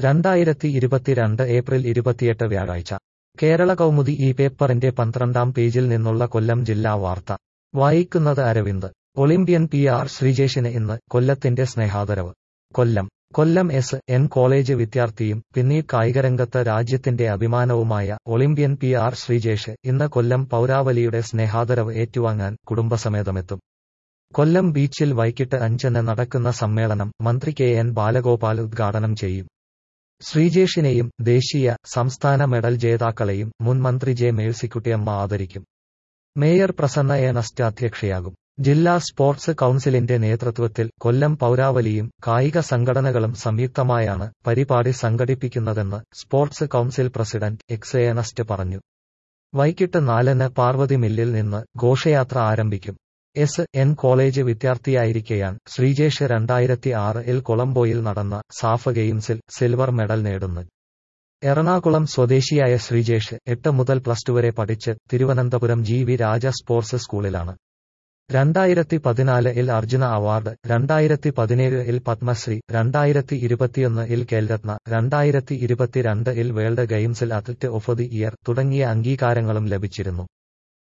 രണ്ടായിരത്തി ഇരുപത്തിരണ്ട് ഏപ്രിൽ ഇരുപത്തിയെട്ട് വ്യാഴാഴ്ച കേരള കൗമുദി ഈ പേപ്പറിന്റെ പന്ത്രണ്ടാം പേജിൽ നിന്നുള്ള കൊല്ലം ജില്ലാ വാർത്ത വായിക്കുന്നത് അരവിന്ദ് ഒളിമ്പ്യൻ പി ആർ ശ്രീജേഷിന് ഇന്ന് കൊല്ലത്തിന്റെ സ്നേഹാദരവ് Kollam Kollam S N college വിദ്യാർത്ഥിയും പിന്നീട് കായികരംഗത്ത് രാജ്യത്തിന്റെ അഭിമാനവുമായ ഒളിമ്പ്യൻ പി ആർ ശ്രീജേഷ് ഇന്ന് കൊല്ലം പൗരാവലിയുടെ സ്നേഹാദരവ് ഏറ്റുവാങ്ങാൻ കുടുംബസമേതമെത്തും കൊല്ലം ബീച്ചിൽ വൈകിട്ട് അഞ്ചിന് നടക്കുന്ന സമ്മേളനം മന്ത്രി കെ എൻ ബാലഗോപാൽ ഉദ്ഘാടനം ചെയ്യും ശ്രീജേഷിനെയും ദേശീയ സംസ്ഥാന മെഡൽ ജേതാക്കളെയും മുൻ മന്ത്രി ജെ മേഴ്സിക്കുട്ടിയമ്മ ആദരിക്കും മേയർ പ്രസന്ന ഏണസ്റ്റ് അധ്യക്ഷയാകും ജില്ലാ സ്പോർട്സ് കൌൺസിലിന്റെ നേതൃത്വത്തിൽ കൊല്ലം പൗരാവലിയും കായിക സംഘടനകളും സംയുക്തമായാണ് പരിപാടി സംഘടിപ്പിക്കുന്നതെന്ന് sports council president X Ernest പറഞ്ഞു വൈകിട്ട് നാലിന് പാർവതി മില്ലിൽ നിന്ന് ഘോഷയാത്ര ആരംഭിക്കും എസ് എൻ കോളേജ് വിദ്യാർത്ഥിയായിരിക്കെയാണ് ശ്രീജേഷ് രണ്ടായിരത്തി ആറിൽ കൊളംബോയിൽ നടന്ന സാഫ് ഗെയിംസിൽ സിൽവർ മെഡൽ നേടുന്നത് എറണാകുളം സ്വദേശിയായ ശ്രീജേഷ് എട്ട് മുതൽ പ്ലസ് ടു വരെ പഠിച്ച് Thiruvananthapuram G V Raja sports സ്കൂളിലാണ് രണ്ടായിരത്തി പതിനാലിൽ അർജുന അവാർഡ് രണ്ടായിരത്തി പതിനേഴിൽ പത്മശ്രീ രണ്ടായിരത്തി ഇരുപത്തിയൊന്നിൽ ഖേൽരത്ന രണ്ടായിരത്തി ഇരുപത്തിരണ്ടിൽ വേൾഡ് ഗെയിംസിൽ അത്ലറ്റ് ഓഫ് ദി ഇയർ തുടങ്ങിയ അംഗീകാരങ്ങളും ലഭിച്ചിരുന്നു